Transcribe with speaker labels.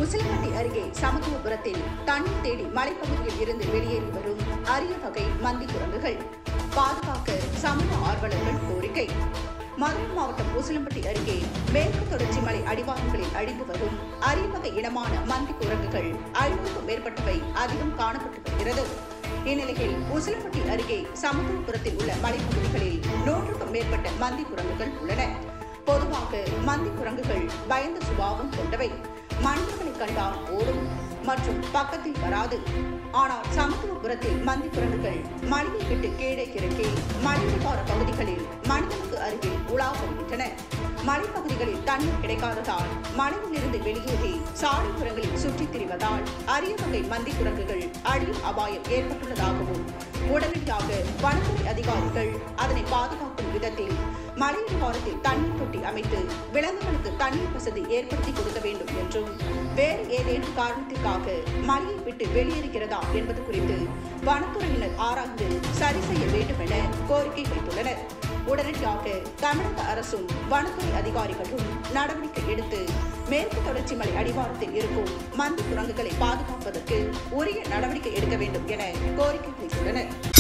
Speaker 1: உசிலம்பட்டி அருகே சமத்துவபுரத்தில் தண்ணீர் தேடி மலைப்பகுதியில் இருந்து வெளியேறி வரும் அரிய வகை மந்தி குரங்குகள் பாதுகாக்க சமூக ஆர்வலர்கள் கோரிக்கை மதுரை மாவட்டம் உசிலம்பட்டி அருகே மேற்கு தொடர்ச்சி மலை அடிவாரங்களில் அழிந்து வரும் அரிய வகை இனமான மந்தி குரங்குகள் ஐநூறுக்கும் மேற்பட்டவை அதிகம் காணப்பட்டு வருகிறது இந்நிலையில் உசிலம்பட்டி அருகே சமத்துவபுரத்தில் உள்ள மலைப்பகுதிகளில் நூற்றுக்கும் மேற்பட்ட மந்தி குரங்குகள் உள்ளன பொதுவாக மந்தி குரங்குகள் பயந்த சுபாவம் கொண்டவை மனிதர்களை கண்டால் ஓடும் மற்றும் பக்கத்தில் வராது ஆனால் சமத்துவபுரத்தில் மந்தி குரங்குகள் மலையை விட்டு கீழே கிறக்கி மலையடிவார பகுதிகளில் மனிதனுக்கு அருகில் உலா வருகின்றன மலைப்பகுதிகளில் தண்ணீர் கிடைக்காததால் மலையில் இருந்து வெளியேறி சாலைப்புறங்களில் சுற்றித் திரிவதால் அரிய வகை மந்தி குரங்குகள் அழியும் அபாயம் ஏற்பட்டுள்ளதாகவும் உடனடியாக வனத்துறை அதிகாரிகள் அதனை பாதுகாக்கும் விதத்தில் மலையடிவாரத்தில் தண்ணீர் தொட்டி அமைத்து விலங்குகளுக்கு தண்ணீர் வசதி ஏற்படுத்தி கொடுக்க வேண்டும் என்றும் வேறு ஏதேனும் காரணத்திற்காக மலையை விட்டு வெளியேறுகிறதா என்பது குறித்து வனத்துறையினர் ஆராய்ந்து சரி செய்ய வேண்டும் என கோரிக்கை வைத்துள்ளனர் உடனடியாக தமிழக அரசும் வனத்துறை அதிகாரிகளும் நடவடிக்கை எடுத்து மேற்கு தொடர்ச்சி மலை அடிவாரத்தில் இருக்கும் மந்தி குரங்குகளை பாதுகாப்பதற்கு உரிய நடவடிக்கை எடுக்க வேண்டும் என கோரிக்கை வைத்துள்ளனர்